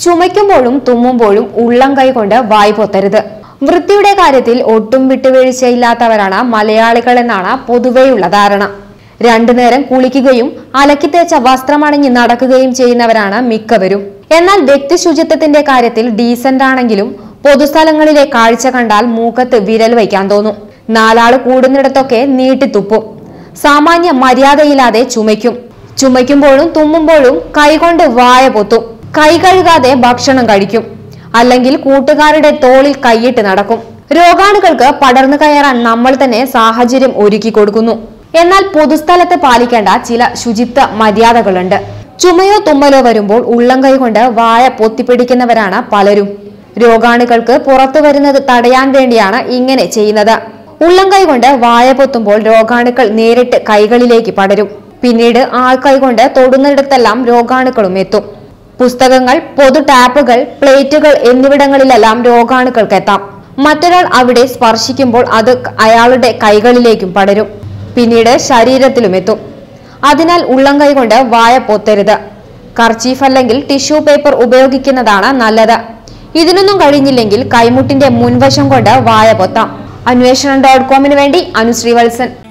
ചുമയ്ക്കുമ്പോഴും തുമ്മുമ്പോഴും ഉള്ളം കൈകൊണ്ട് വായ് പൊത്തരുത് വൃത്തിയുടെ കാര്യത്തിൽ ഒട്ടും വിട്ടുവീഴ്ചയില്ലാത്തവരാണ് മലയാളികൾ എന്നാണ് പൊതുവെയുള്ള ധാരണ രണ്ടു നേരം കുളിക്കുകയും അലക്കി തേച്ച വസ്ത്രമണിഞ്ഞ് നടക്കുകയും ചെയ്യുന്നവരാണ് മിക്കവരും എന്നാൽ വ്യക്തി ശുചിത്വത്തിന്റെ കാര്യത്തിൽ ഡീസന്റ് ആണെങ്കിലും പൊതുസ്ഥലങ്ങളിലെ കാഴ്ച കണ്ടാൽ മൂക്കത്ത് വിരൽ വയ്ക്കാൻ തോന്നും നാലാള് കൂടുന്നിടത്തൊക്കെ നീട്ടിത്തുപ്പും സാമാന്യ മര്യാദയില്ലാതെ ചുമയ്ക്കും ചുമയ്ക്കുമ്പോഴും തുമ്മുമ്പോഴും കൈകൊണ്ട് വായ പൊത്തും കൈ കഴുകാതെ ഭക്ഷണം കഴിക്കും അല്ലെങ്കിൽ കൂട്ടുകാരുടെ തോളിൽ കൈയിട്ട് നടക്കും രോഗാണുക്കൾക്ക് പടർന്നു കയറാൻ നമ്മൾ തന്നെ സാഹചര്യം ഒരുക്കി കൊടുക്കുന്നു എന്നാൽ പൊതുസ്ഥലത്ത് പാലിക്കേണ്ട ചില ശുചിത്വ മര്യാദകളുണ്ട് ചുമയോ തുമ്മലോ വരുമ്പോൾ ഉള്ളം കൈകൊണ്ട് വായ പൊത്തിപ്പിടിക്കുന്നവരാണ് പലരും രോഗാണുക്കൾക്ക് പുറത്തു വരുന്നത് തടയാൻ വേണ്ടിയാണ് ഇങ്ങനെ ചെയ്യുന്നത് ഉള്ളം കൈകൊണ്ട് വായ പൊത്തുമ്പോൾ രോഗാണുക്കൾ നേരിട്ട് കൈകളിലേക്ക് പടരും പിന്നീട് ആൾക്കൈ കൊണ്ട് തൊടുന്നിടത്തെല്ലാം രോഗാണുക്കളും എത്തും പുസ്തകങ്ങൾ പൊതു ടാപ്പുകൾ പ്ലേറ്റുകൾ എന്നിവിടങ്ങളിലെല്ലാം രോഗാണുക്കൾക്ക് എത്താം മറ്റൊരാൾ അവിടെ സ്പർശിക്കുമ്പോൾ അത് അയാളുടെ കൈകളിലേക്കും പടരും പിന്നീട് ശരീരത്തിലും എത്തും അതിനാൽ ഉള്ളം കൈകൊണ്ട് വായ പൊത്തരുത് കർച്ചീഫ് അല്ലെങ്കിൽ ടിഷ്യൂ പേപ്പർ ഉപയോഗിക്കുന്നതാണ് നല്ലത് ഇതിനൊന്നും കഴിഞ്ഞില്ലെങ്കിൽ കൈമുട്ടിന്റെ മുൻവശം കൊണ്ട് വായ പൊത്താം അന്വേഷണം ഡോട്ട് കോമിന് വേണ്ടി അനുശ്രീ വത്സൻ